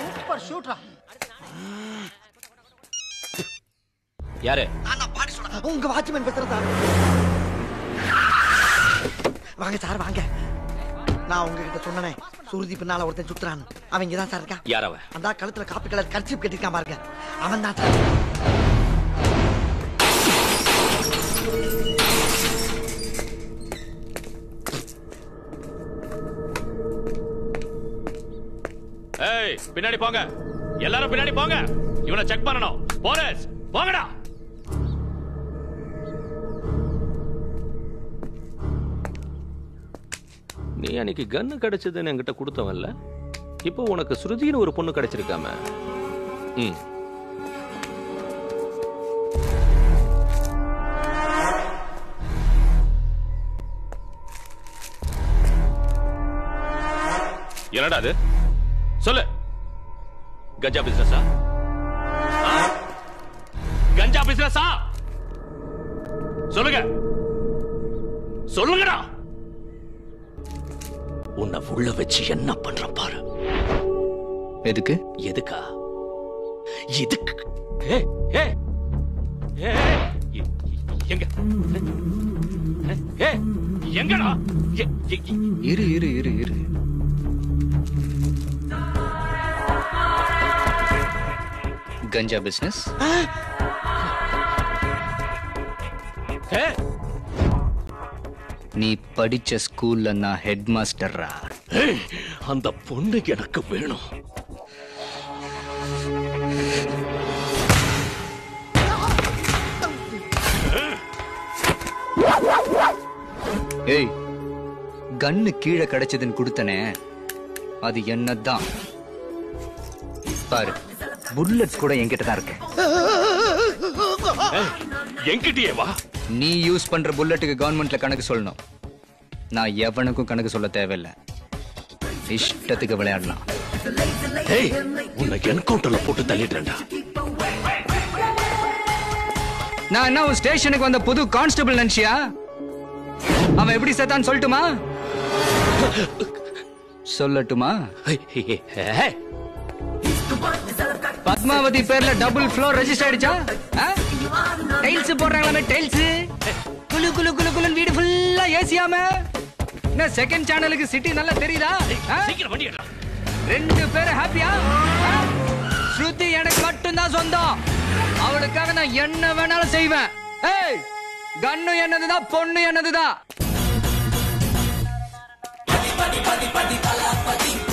Super ஷூட்ரா யாரு உங்க watchman பேசுறதா வாங்க சார் வாங்க நான் உங்ககிட்ட சொன்னனே சுருதி பின்னால ஒருத்தன் சுத்துறான் அவன் இங்க தான் சார் இருக்கா யார் அவன் அந்த கழுத்துல காப்பி கலர் கர்ச்சிப் கட்டிருக்கான் பாருங்க அவன் தான் சார் ஏய் பின்னாடி போங்க எல்லாரும் பின்னாடி போங்க இவனை செக் பண்ணணும் போலீஸ் போங்கடா நீ அன்னைக்கு கன்னு கிடைச்சதுன்னு என்கிட்ட கொடுத்தவன்ல இப்போ உனக்கு ஸ்ருதின்னு ஒரு பொண்ணு கிடைச்சிருக்காம ம் என்னடா அது சொல்லு கஞ்சா பிசினஸா கஞ்சா பிசினஸா சொல்லுங்க சொல்லுங்கடா உன்னை உள்ள வச்சு என்ன பண்ற பாரு எதுக்கு எதுக்கா எதுக்கு ஏ ஏ ஏ எ- எங்க ஏ எங்கடா எ- எ- இரு இரு இரு இரு கஞ்சா பிசினஸ் ஏ நீ படிச்ச ஸ்கூல்ல நான் ஹெட் மாஸ்டர்ரா ஏய், அந்த பொண்ணு எனக்கு வேணும் ஏய் கன்னு கீழே கிடைச்சதுன்னு கொடுத்தனே அது என்னதான் பாரு புல்லட்ஸ் கூட என்கிட்ட தான் இருக்கு ஏய், என்கிட்டயே வா நீ யூஸ் பண்ற புல்லட்டுக்கு கவர்மெண்ட்ல கணக்கு சொல்லணும் நான் எவனுக்கும் கணக்கு சொல்ல தேவையில்லை இஷ்டத்துக்கு விளையாடலாம் ஏய் உன்னை என்கவுண்டர்ல போட்டு தள்ளிடுறேன்டா நான் என்ன உன் ஸ்டேஷனுக்கு வந்த புது கான்ஸ்டபிள் நினைச்சியா அவன் எப்படி செத்தான்னு சொல்லட்டுமா சொல்லட்டுமா ஏய், ஏய், ஏய், பத்மாவதி பேர்ல டபுள் ஃப்ளோர் ரெஜிஸ்டர் ஆயிடுச்சா டைல்ஸ் போடுறாங்களாமே டைல்ஸ் குளு குளு குளு குளுன்னு வீடு ஃபுல்லா ஏசியாம என்ன செகண்ட் சேனலுக்கு சிட்டி நல்லா தெரியுதா ஆ? சீக்கிரம் வண்டி எடுடா. ரெண்டு பேரும் ஹாப்பியா ஸ்ருதி எனக்கு மட்டும்தான் சொந்தம் அவளுக்காக நான் என்ன வேணாலும் செய்வேன் ஏய் கண்ணு என்னதுதான் பொண்ணு என்னதுதான்